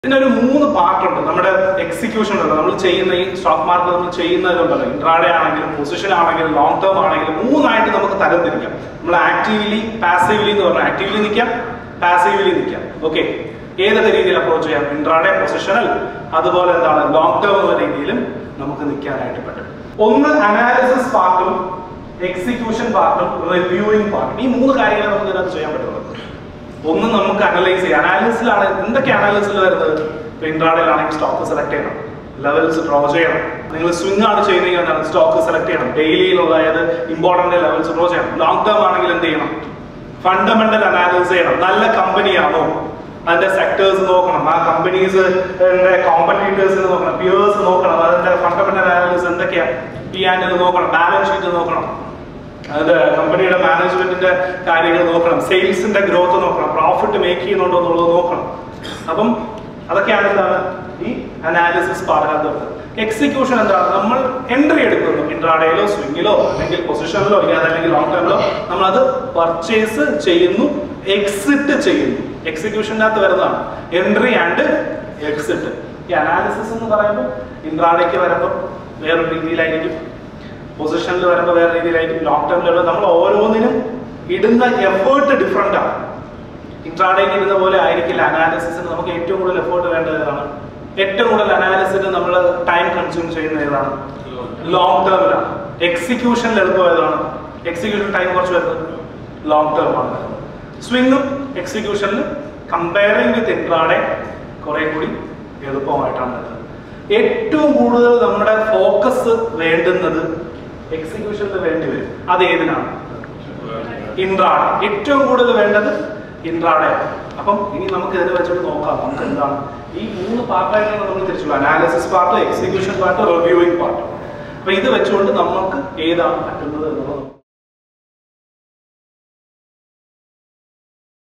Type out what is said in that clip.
ഇതിനൊരു മൂന്ന് പാർട്ട് ഉണ്ട് നമ്മുടെ എക്സിക്യൂഷൻ ഉണ്ട് നമ്മൾ ചെയ്യുന്ന ഈ സ്റ്റോക്ക് മാർക്കറ്റ് നമ്മൾ ചെയ്യുന്നതുണ്ടല്ലോ ഇൻട്രാഡേ ആണെങ്കിലും പൊസിഷൻ ആണെങ്കിലും ലോങ് ടേം ആണെങ്കിലും മൂന്നായിട്ട് നമുക്ക് തരംതിരിക്കാം നമ്മൾ ആക്റ്റീവ്ലി പാസീവ്ലി എന്ന് പറഞ്ഞാൽ ആക്റ്റീവ്ലി നിൽക്കാം പാസീവ്ലി നിൽക്കാം ഓക്കെ ഏതൊക്കെ രീതിയിൽ അപ്രോച്ച് ചെയ്യാം ഇൻട്രാഡേ പൊസിഷണൽ അതുപോലെ എന്താണ് ലോങ് ടേം എന്ന രീതിയിലും നമുക്ക് നിൽക്കാനായിട്ട് പറ്റും ഒന്ന് അനാലിസിസ് പാർട്ടും എക്സിക്യൂഷൻ പാർട്ടും റിവ്യൂയിങ് പാർട്ടും ഈ മൂന്ന് കാര്യങ്ങളെ നമുക്ക് ഇതിനകത്ത് ചെയ്യാൻ പറ്റുള്ളൂ ഒന്ന് നമുക്ക് അനലൈസ് ചെയ്യാം അനാലിസിലാണ് എന്തൊക്കെ അനാലിസിൽ വരുന്നത് ഇപ്പൊ ഇൻട്രാഡേലാണെങ്കിൽ സ്റ്റോക്ക് സെലക്ട് ചെയ്യണം ലെവൽസ് ഡ്രോ ചെയ്യണം നിങ്ങൾ സ്വിംഗ് ആണ് ചെയ്യുന്നതെങ്കിൽ എന്താണ് സ്റ്റോക്ക് സെലക്ട് ചെയ്യണം ഡെയിലിയിലുള്ള അതായത് ഇമ്പോർട്ടന്റ് ലെവൽസ് ഡ്രോ ചെയ്യണം ലോങ് ടേം ആണെങ്കിൽ എന്ത് ചെയ്യണം ഫണ്ടമെന്റൽ അനാലിസിസ് ചെയ്യണം നല്ല കമ്പനിയാണോ അതിന്റെ സെക്ടേഴ്സ് നോക്കണം ആ കമ്പനീസ് കോമ്പറ്റീറ്റേഴ്സ് നോക്കണം പിയേഴ്സ് നോക്കണം അതിന്റെ ഫണ്ടമെന്റൽ അനാലിസിസ് എന്തൊക്കെയാ പി ആൻഡ് നോക്കണം ബാലൻസ് ഷീറ്റ് നോക്കണം അത് കമ്പനിയുടെ മാനേജ്മെന്റിന്റെ കാര്യങ്ങൾ നോക്കണം സെയിൽസിന്റെ ഗ്രോത്ത് നോക്കണം പ്രോഫിറ്റ് മേക്ക് ചെയ്യുന്നുണ്ടോ എന്നുള്ളത് നോക്കണം അപ്പം അതൊക്കെയാണ് എന്താണ് ഈ അനാലിസിസ് പറഞ്ഞത് എക്സിക്യൂഷൻ എന്താണ് നമ്മൾ എൻട്രി എടുക്കുന്നു ഇൻട്രാഡേയിലോ സ്വിങ്ങിലോ അല്ലെങ്കിൽ പൊസിഷനിലോ ഇല്ല അതല്ലെങ്കിൽ ലോങ് ടേമിലോ നമ്മൾ അത് പർച്ചേസ് ചെയ്യുന്നു എക്സിറ്റ് ചെയ്യുന്നു എക്സിക്യൂഷൻ്റെ അകത്ത് വരുന്നതാണ് എൻട്രി ആൻഡ് എക്സിറ്റ് ഈ അനാലിസിസ് എന്ന് പറയുമ്പോൾ ഇൻട്രാഡേക്ക് വരുമ്പോൾ വേറൊരു രീതിയിലായിരിക്കും പൊസിഷനിൽ വരുമ്പോൾ വേറെ രീതിയിലായിരിക്കും ലോങ് ടേമിൽ വരുമ്പോൾ നമ്മൾ ഓരോന്നിനും ഇടുന്ന എഫേർട്ട് ഡിഫറെൻ്റ് ആണ് ഇൻട്രാഡേക്ക് ഇടുന്ന പോലെ ആയിരിക്കില്ല അനാലിസിസിന് നമുക്ക് ഏറ്റവും കൂടുതൽ എഫേർട്ട് വേണ്ടത് ഏതാണ് ഏറ്റവും കൂടുതൽ അനാലിസിന് നമ്മൾ ടൈം കൺസ്യൂം ചെയ്യുന്ന ഏതാണ് ലോങ് ടേമിലാണ് എക്സിക്യൂഷനിൽ എളുപ്പം ഏതാണ് എക്സിക്യൂഷൻ ടൈം കുറച്ച് വരുന്നത് ലോങ് ടേം ആണ് സ്വിങ്ങും എക്സിക്യൂഷനിൽ കമ്പയറിംഗ് വിത്ത് ഇൻട്രാഡേ കുറെ കൂടി എളുപ്പമായിട്ടാണ് വരുന്നത് ഏറ്റവും കൂടുതൽ നമ്മുടെ ഫോക്കസ് വേണ്ടുന്നത് എക്സിക്യൂഷനിൽ വേണ്ടി വരും അത് ഏതിനാണ് ഇൻട്രാഡേ ഏറ്റവും കൂടുതൽ വേണ്ടത് ഇൻട്രാഡേ അപ്പം ഇനി നമുക്ക് ഇതിനെ വെച്ചിട്ട് നോക്കാം നമുക്ക് എന്താണ് ഈ മൂന്ന് പാർട്ടായിട്ടാണ് നമ്മൾ തിരിച്ചുള്ള analysis part execution part reviewing part അപ്പൊ ഇത് വെച്ചുകൊണ്ട് നമുക്ക് ഏതാണ് പറ്റുന്നത് എന്നുള്ളത്